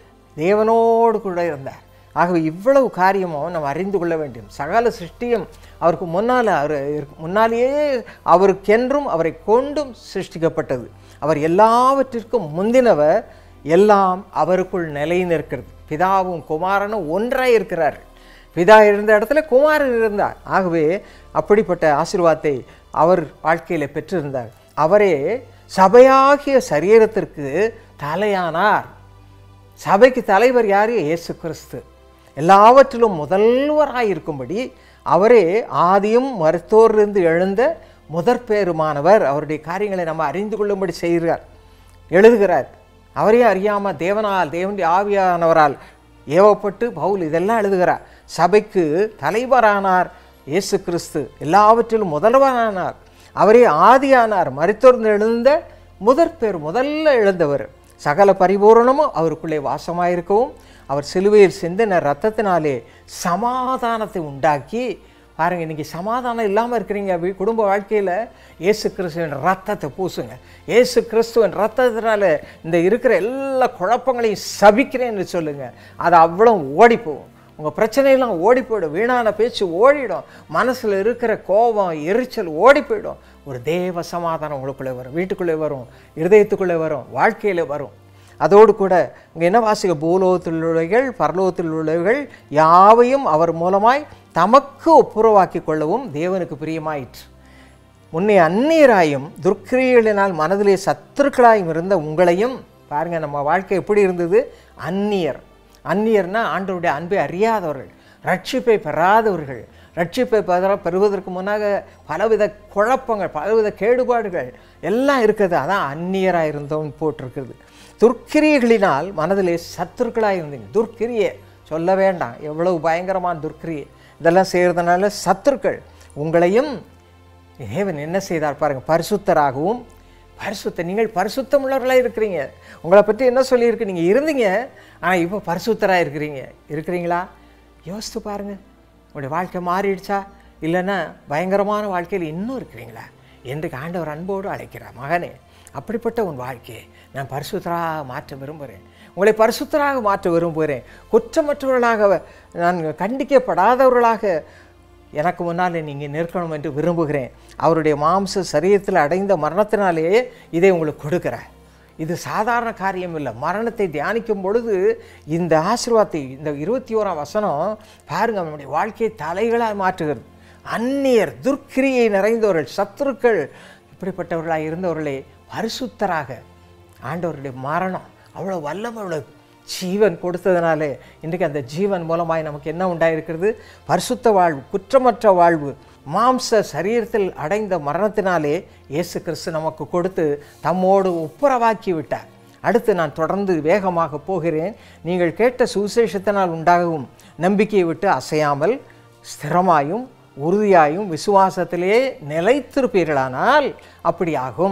தேவனோடு கூட இருந்தார் ஆகவே இவ்வளவு காரியமும் நம்ம அறிந்து கொள்ள வேண்டும் சகல சிருஷ்டியும் அவருக்கு முன்னால் அவர் இருக்க- முன்னாலேயே அவருக்கென்றும் அவரை கொண்டும் சிருஷ்டிக்கப்பட்டது அவர் எல்லாவற்றிற்கும் முந்தினவர் எல்லாம் அவருக்குள் நிலை நிற்கிறது பிதாவும் குமாரனும் ஒன்றாய் இருக்கிறார் பிதா இருந்த இடத்துல குமாரன் இருந்தார் ஆகவே அப்படிப்பட்ட ஆசீர்வாதத்தை அவர் வாழ்க்கையில் பெற்றிருந்தார் அவரே சபையாகிய சரீரத்திற்கு தலையானார் சபைக்கு தலைவர் யார் இயேசு கிறிஸ்து எல்லாவற்றிலும் முதல்வராய் இருக்கும்படி அவரே ஆதியும் மருத்துவரிலிருந்து எழுந்த முதற் பேருமானவர் அவருடைய காரியங்களை நம்ம அறிந்து கொள்ளும்படி செய்கிறார் எழுதுகிறார் அவரே அறியாமல் தேவனால் தேவனுடைய ஆவியானவரால் ஏவப்பட்டு பவுல் இதெல்லாம் எழுதுகிறார் சபைக்கு தலைவரானார் இயேசு கிறிஸ்து எல்லாவற்றிலும் முதல்வரானார் அவரே ஆதியானார் மருத்துவர்ந்து எழுந்த முதற் பேர் முதல்ல எழுந்தவர் சகல பரிபூரணமும் அவருக்குள்ளே வாசமாயிருக்கவும் அவர் சிலுவையில் சிந்தின ரத்தத்தினாலே சமாதானத்தை உண்டாக்கி பாருங்க இன்னைக்கு சமாதானம் இல்லாமல் இருக்கிறீங்க வீ- குடும்ப வாழ்க்கையில் இயேசு கிறிஸ்துவின் ரத்தத்தை பூசுங்க இயேசு கிறிஸ்துவின் ரத்தத்தினால இந்த இருக்கிற எல்லா குழப்பங்களையும் சபிக்கிறேன்னு சொல்லுங்க அது அவ்வளோ ஓடி போகும் உங்கள் பிரச்சனையெல்லாம் ஓடி போயிடும் வீணான பேச்சு ஓடிடும் மனசில் இருக்கிற கோபம் எரிச்சல் ஓடி போயிடும் ஒரு தேவ சமாதானம் உங்களுக்குள்ளே வரும் வீட்டுக்குள்ளே வரும் இருதயத்துக்குள்ளே வரும் வாழ்க்கையில் வரும் அதோடு கூட இங்கே என்ன வாசிக்க பூலோகத்தில் உள்ளவைகள் பரலோகத்தில் உள்ளவைகள் யாவையும் அவர் மூலமாய் தமக்கு ஒப்புரவாக்கி கொள்ளவும் தேவனுக்கு பிரியமாயிற்று முன்னே அந்நியராயும் துர்க்கிரியலினால் மனதிலே சத்துருக்களாயும் இருந்த உங்களையும் பாருங்க நம்ம வாழ்க்கை எப்படி இருந்தது அந்நியர் அந்நியர்னா ஆண்டவருடைய அன்பை அறியாதவர்கள் ரட்சிப்பை பெறாதவர்கள் ரட்சிப்பை பெற பெறுவதற்கு முன்னாக பலவித குழப்பங்கள் பலவித கேடுபாடுகள் எல்லாம் இருக்குது அதான் அந்நியராக இருந்தோம் போட்டிருக்குது துர்க்கிரியைகளினால் மனதிலே சத்துருக்களாக இருந்தீங்க துர்க்கிரியை சொல்ல வேண்டாம் எவ்வளவு பயங்கரமான துர்க்கிரியை இதெல்லாம் செய்கிறதுனால சத்துருக்கள் உங்களையும் தேவன் என்ன செய்தார் பாருங்க பரிசுத்தராகவும் பரிசுத்த நீங்கள் பரிசுத்தம் உள்ளவர்களாக இருக்கிறீங்க உங்களை பற்றி என்ன சொல்லியிருக்கு நீங்கள் இருந்தீங்க ஆனால் இப்போ பரிசுத்தராக இருக்கிறீங்க இருக்கிறீங்களா யோசித்து பாருங்க உங்களுடைய வாழ்க்கை மாறிடுச்சா இல்லைன்னா பயங்கரமான வாழ்க்கையில் இன்னும் இருக்கிறீங்களா என்றைக்கு ஆண்டவர் அன்போடு அழைக்கிறார் மகனே அப்படிப்பட்ட உன் வாழ்க்கையை நான் பரிசுத்தராக மாற்ற விரும்புகிறேன் உங்களை பரிசுத்தராக மாற்ற விரும்புகிறேன் குற்றமற்றவர்களாக நான் கண்டிக்கப்படாதவர்களாக எனக்கு முன்னால் நீங்கள் நிற்கணும் என்று விரும்புகிறேன் அவருடைய மாம்ச சரீரத்தில் அடைந்த மரணத்தினாலேயே இதை உங்களுக்கு கொடுக்குறேன் இது சாதாரண காரியம் இல்லை மரணத்தை தியானிக்கும் பொழுது இந்த ஆசீர்வாதத்தை இந்த இருபத்தி ஓராம் வசனம் பாருங்க நம்முடைய வாழ்க்கையை தலைகளாக மாற்றுகிறது அந்நியர் துர்க்கிரியை நிறைந்தவர்கள் சத்துருக்கள் இப்படிப்பட்டவர்களாக இருந்தவர்களே பரிசுத்தராக ஆண்டவருடைய மரணம் அவ்வளோ வல்லம் அவ்வளோ ஜீவன் கொடுத்ததுனாலே இன்றைக்கு அந்த ஜீவன் மூலமாய் நமக்கு என்ன உண்டாயிருக்கிறது பரிசுத்த வாழ்வு குற்றமற்ற வாழ்வு மாம்ச சரீரத்தில் அடைந்த மரணத்தினாலே இயேசு கிறிஸ்து நமக்கு கொடுத்து தம்மோடு ஒப்புரவாக்கி விட்டார் அடுத்து நான் தொடர்ந்து வேகமாக போகிறேன் நீங்கள் கேட்ட சுவிசேஷத்தினால் உண்டாகவும் நம்பிக்கையை விட்டு அசையாமல் ஸ்திரமாயும் உறுதியாயும் விசுவாசத்திலே நிலைத்திருப்பீர்களானால் அப்படி ஆகும்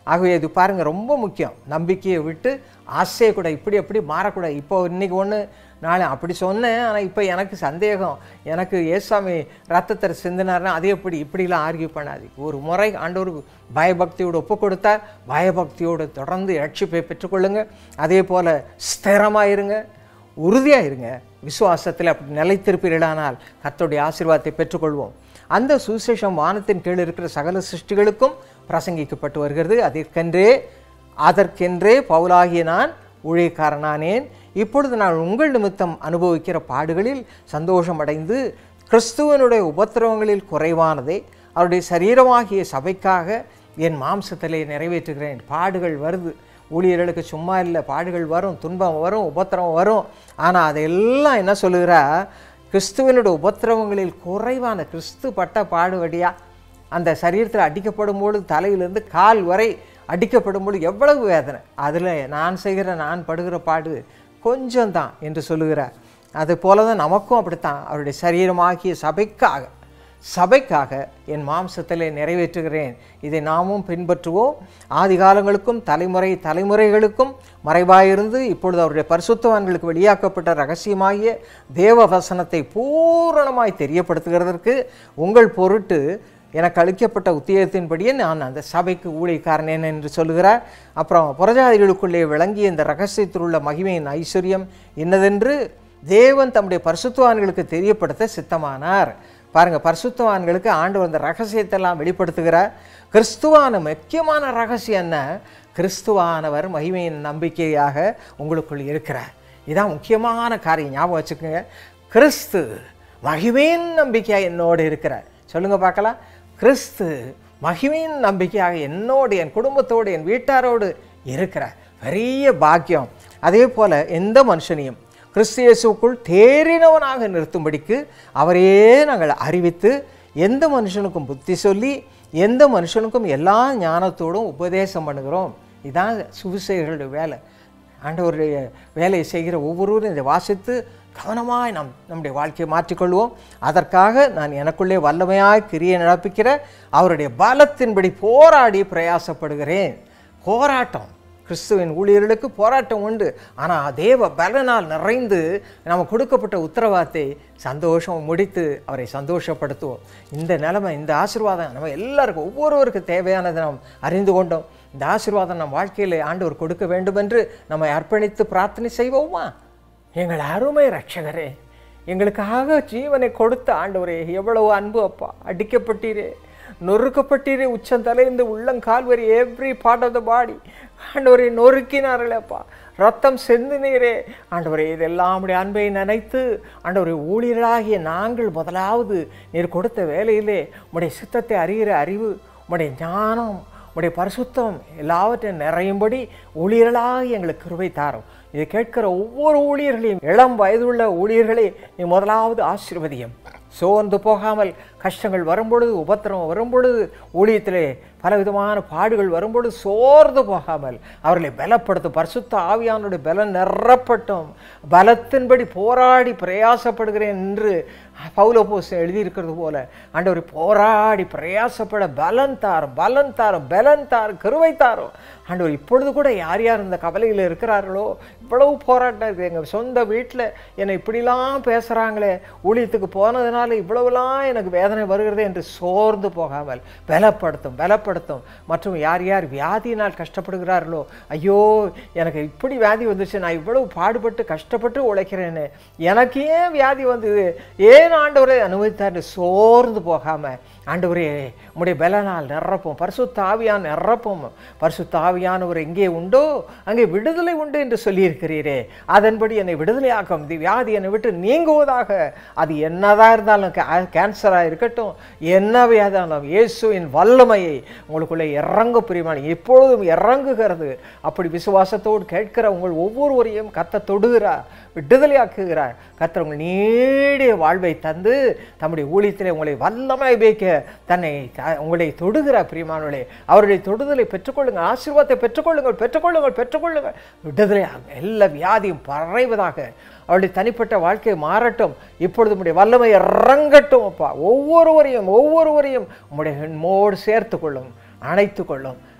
ஆகவே இது பாருங்கள் ரொம்ப முக்கியம் நம்பிக்கையை விட்டு ஆசையை கூட இப்படி அப்படி மாறக்கூடாது இப்போ இன்னைக்கு ஒன்று நாளை அப்படி சொன்னேன் ஆனால் இப்போ எனக்கு சந்தேகம் எனக்கு ஏசாமி ரத்தத்தை சிந்தினார்னா அது எப்படி இப்படிலாம் ஆர்கியூ பண்ணாது ஒரு முறை ஆண்டவருக்கு பயபக்தியோடு ஒப்பு கொடுத்தா பயபக்தியோடு தொடர்ந்து ரட்சிப்பை பெற்றுக்கொள்ளுங்க அதே போல் ஸ்திரமாக இருங்க உறுதியாக இருங்க விசுவாசத்தில் அப்படி நிலைத்திருப்பீர்களானால் கர்த்தருடைய ஆசீர்வாதத்தை பெற்றுக்கொள்வோம் அந்த சுவிசேஷம் வானத்தின் கீழ் இருக்கிற சகல சிருஷ்டிகளுக்கும் பிரசங்கிக்கப்பட்டு வருகிறது அதற்கென்றே அதற்கென்றே பவுலாகிய நான் ஊழியக்காரனானேன் இப்பொழுது நான் உங்கள் நிமித்தம் அனுபவிக்கிற பாடுகளில் சந்தோஷமடைந்து கிறிஸ்துவனுடைய உபத்திரவங்களில் குறைவானதை அவருடைய சரீரமாகிய சபைக்காக என் மாம்சத்திலே நிறைவேற்றுகிறேன் பாடுகள் வருது ஊழியர்களுக்கு சும்மா இல்லை பாடுகள் வரும் துன்பம் வரும் உபத்திரவம் வரும் ஆனால் அதையெல்லாம் என்ன சொல்லுகிறா கிறிஸ்துவனுடைய உபத்திரவங்களில் குறைவான கிறிஸ்து பட்ட பாடுவடியா அந்த சரீரத்தில் அடிக்கப்படும் பொழுது தலையிலிருந்து கால் வரை அடிக்கப்படும் பொழுது எவ்வளவு வேதனை அதில் நான் செய்கிற நான் படுகிற பாடு கொஞ்சம்தான் என்று சொல்லுகிறார் அது போல தான் நமக்கும் அப்படித்தான் அவருடைய சரீரமாகிய சபைக்காக சபைக்காக என் மாம்சத்திலே நிறைவேற்றுகிறேன் இதை நாமும் பின்பற்றுவோம் ஆதி காலங்களுக்கும் தலைமுறை தலைமுறைகளுக்கும் மறைவாயிருந்து இப்பொழுது அவருடைய பரிசுத்தவான்களுக்கு வெளியாக்கப்பட்ட ரகசியமாகிய தேவ வசனத்தை பூரணமாய் தெரியப்படுத்துகிறதற்கு உங்கள் பொருட்டு எனக்கு அளிக்கப்பட்ட உத்தியோகத்தின்படியே நான் அந்த சபைக்கு ஊழியக்காரனேன் என்று சொல்லுகிறார் அப்புறம் புறஜாதிகளுக்குள்ளே விளங்கிய இந்த ரகசியத்தில் உள்ள மகிமையின் ஐஸ்வர்யம் என்னதென்று தேவன் தம்முடைய பரிசுத்தவான்களுக்கு தெரியப்படுத்த சித்தமானார் பாருங்க பரிசுத்தவான்களுக்கு ஆண்டவர் அந்த ரகசியத்தெல்லாம் வெளிப்படுத்துகிறார் கிறிஸ்துவான முக்கியமான ரகசியம் என்ன கிறிஸ்துவானவர் மகிமையின் நம்பிக்கையாக உங்களுக்குள் இருக்கிறார் இதான் முக்கியமான காரியம் ஞாபகம் வச்சுக்கோங்க கிறிஸ்து மகிமையின் நம்பிக்கையாக என்னோடு இருக்கிறார் சொல்லுங்க பார்க்கலாம் கிறிஸ்து மகிமையின் நம்பிக்கையாக என்னோடு என் குடும்பத்தோடு என் வீட்டாரோடு இருக்கிறார் பெரிய பாக்கியம் அதே போல் எந்த மனுஷனையும் கிறிஸ்து இயேசுக்குள் தேறினவனாக நிறுத்தும்படிக்கு அவரையே நாங்கள் அறிவித்து எந்த மனுஷனுக்கும் புத்தி சொல்லி எந்த மனுஷனுக்கும் எல்லா ஞானத்தோடும் உபதேசம் பண்ணுகிறோம் இதான் சுவிசேஷர்களுடைய வேலை ஆண்டவருடைய வேலையை செய்கிற ஒவ்வொருவரும் இதை வாசித்து கவனமாய் நாம் நம்முடைய வாழ்க்கையை மாற்றிக்கொள்வோம் அதற்காக நான் எனக்குள்ளே வல்லமையாய் கிரியை நடப்பிக்கிற அவருடைய பலத்தின்படி போராடி பிரயாசப்படுகிறேன் போராட்டம் கிறிஸ்துவின் ஊழியர்களுக்கு போராட்டம் உண்டு ஆனால் தேவ பலனால் நிறைந்து நம்ம கொடுக்கப்பட்ட உத்தரவாதத்தை சந்தோஷம் முடித்து அவரை சந்தோஷப்படுத்துவோம் இந்த நிலைமை இந்த ஆசீர்வாதம் நம்ம எல்லாருக்கும் ஒவ்வொருவருக்கு தேவையானதை நாம் அறிந்து கொண்டோம் இந்த ஆசீர்வாதம் நம் வாழ்க்கையில் ஆண்டவர் கொடுக்க வேண்டும் என்று நம்ம அர்ப்பணித்து பிரார்த்தனை செய்வோமா எங்கள் அருமை ரட்சகரே எங்களுக்காக ஜீவனை கொடுத்த ஆண்டவரே எவ்வளவு அன்பு அப்பா அடிக்கப்பட்டீரே நொறுக்கப்பட்டீரே உச்சந்தலை இந்த உள்ளங்கால் வரி every part of the body ஆண்டவரை நொறுக்கினார்களேப்பா ரத்தம் செந்தினீரே ஆண்டவரே இதெல்லாம் உடைய அன்பை நினைத்து ஆண்டவரை ஊழியராகிய நாங்கள் முதலாவது நீர் கொடுத்த வேலையிலே உடைய சித்தத்தை அறிகிற அறிவு உடைய ஞானம் உடைய பரிசுத்தம் எல்லாவற்றையும் நிறையும்படி ஊழியர்களாக எங்களுக்கு கிருபை தாரும் இதை கேட்கிற ஒவ்வொரு ஊழியர்களையும் இளம் வயதுள்ள ஊழியர்களை நீ முதலாவது ஆசீர்வதியம் சோர்ந்து போகாமல் கஷ்டங்கள் வரும்பொழுது உபத்திரம் வரும்பொழுது ஊழியத்திலே பலவிதமான பாடுகள் வரும்பொழுது சோர்ந்து போகாமல் அவர்களை பலப்படுத்தும் பரிசுத்த ஆவியானுடைய பலம் நிறப்பட்டும் பலத்தின்படி போராடி பிரயாசப்படுகிறேன் என்று பௌலபோஸ் எழுதியிருக்கிறது போல ஆண்டவர் போராடி பிரயாசப்பட பலன் தாரும் பலன் தாரும் பலன் தாரும் கருவை தாரும் ஆண்டவர் இப்பொழுது கூட யார் யார் இந்த கவலையில் இருக்கிறார்களோ இவ்வளவு போராட்டம் இருக்குது எங்கள் சொந்த வீட்டில் என்னை இப்படிலாம் பேசுகிறாங்களே ஊழியத்துக்கு போனதுனால இவ்வளவுலாம் எனக்கு வேதனை வருகிறது என்று சோர்ந்து போகாமல் பலப்படுத்தும் பலப்படுத்தும் மற்றும் யார் யார் வியாதியினால் கஷ்டப்படுகிறார்களோ ஐயோ எனக்கு இப்படி வியாதி வந்துச்சு நான் இவ்வளவு பாடுபட்டு கஷ்டப்பட்டு உழைக்கிறேன்னு எனக்கு ஏன் வியாதி வந்தது ஏன் ஆண்டவரை அனுபவித்தார் சோர்ந்து போகாமல் ஆண்டவரே உம்முடைய பலனால் நிரப்பும் பரிசுத்த ஆவியான் நிரப்பும் பரிசுத்த ஆவியானவர் எங்கே உண்டோ அங்கே விடுதலை உண்டு என்று சொல்லியிருக்கிறீரே அதன்படி என்னை விடுதலையாக்கும் இந்த வியாதி என்னை விட்டு நீங்குவதாக அது என்னதான் இருந்தாலும் கேன்சராக இருக்கட்டும் என்ன வியாதியானாலும் இயேசுவின் வல்லமையை உங்களுக்குள்ளே இறங்க பிரியமான எப்பொழுதும் இறங்குகிறது அப்படி விசுவாசத்தோடு கேட்கிற உங்கள் ஒவ்வொருவரையும் கத்த தொடுகிறார் விடுதலையாக்குகிறார் கத்தர் உங்கள் நீடிய வாழ்வை தந்து தம்முடைய ஊழியத்திலே உங்களை வல்லமை வைக்க தன்னை த- உங்களை தொடுகிறார் பிரியமானவர்களே அவருடைய தொடுதலை பெற்றுக்கொள்ளுங்கள் ஆசீர்வாதத்தை பெற்றுக்கொள்ளுங்கள் பெற்றுக்கொள்ளுங்கள் பெற்றுக்கொள்ளுங்கள் விடுதலையாக எல்லா வியாதியும் பறைவதாக அவருடைய தனிப்பட்ட வாழ்க்கை மாறட்டும் இப்பொழுது உம்முடைய வல்லமை இறங்கட்டும் அப்பா ஒவ்வொருவரையும் ஒவ்வொருவரையும் உம்முடைய மோடு சேர்த்து கொள்ளும் அணைத்து கொள்ளும்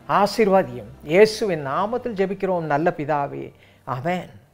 ஆசீர்வாதியும் இயேசுவின் நாமத்தில் ஜெபிக்கிறோம் நல்ல பிதாவே ஆமென்